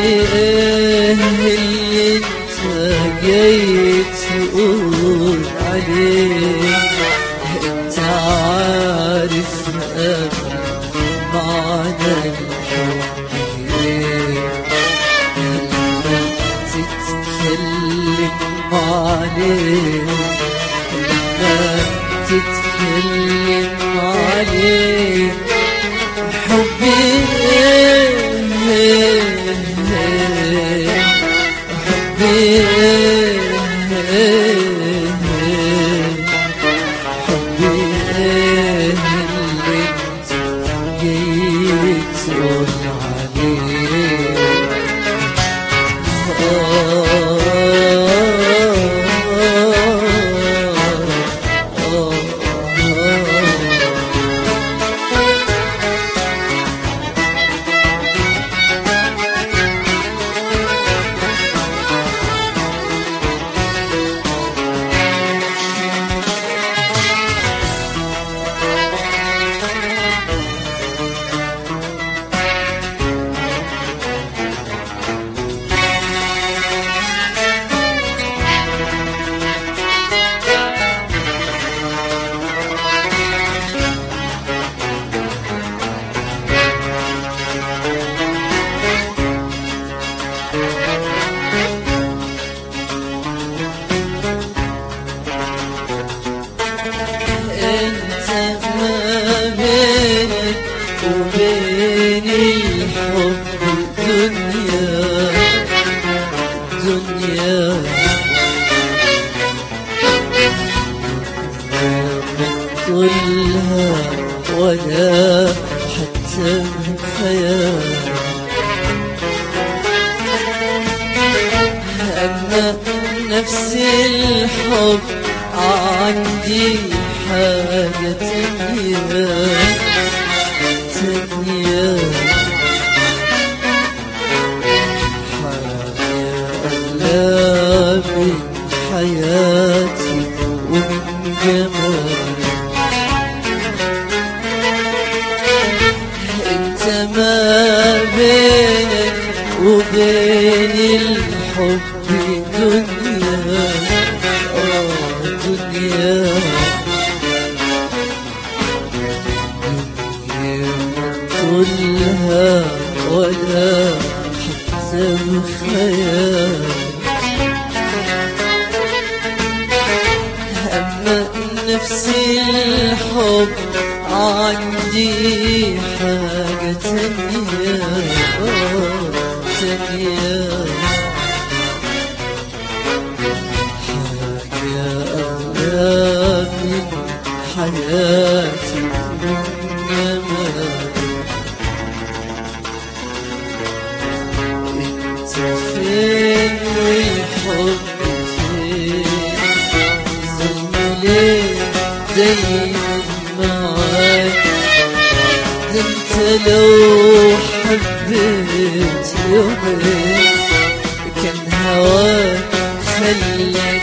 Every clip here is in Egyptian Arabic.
ايه اللي انت جاي تقول عليه انت عارف قبل معنى الحب ايه لما تتكلم عليه لما تتكلم عليه حبي حبي حبي اللي انت جيت تقول عليه انت ما بينك وبين الحب دنيا دنيا طولها ولا حتى خيال أما نفس الحب عندي حاجة تانية تانية حاجة أغلى من حياتي ومن جمالي انت ما بينك وبين الحب دنيا آه دنيا دنيا طولها ولا حتى بخيال أما نفس الحب عندي حاجة تانية آه، تانية حاجة أغلى من حياتي من جمالي انت فين والحب فين زميلي دايما معاك ده انت لو حبيت يومين كان هواك خلك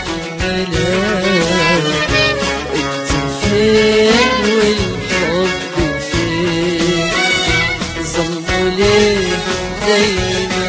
ملاك انت فين والحب فين ظلموا ليه دايما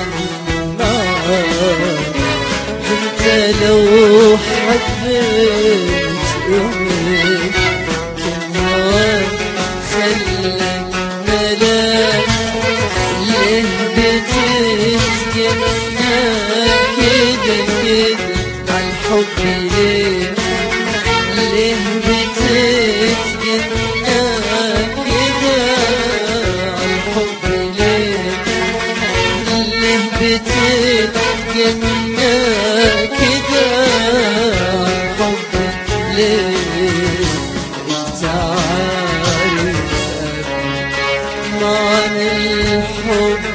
معاك انت لو حبيت يومين كان هواك خلك ملاك ليه بتسكن كده كده عالحب ليه ليه بتسكن كده عالحب ليه ليه بتتجنى كده عالحب ليه انت عارف معنى الحب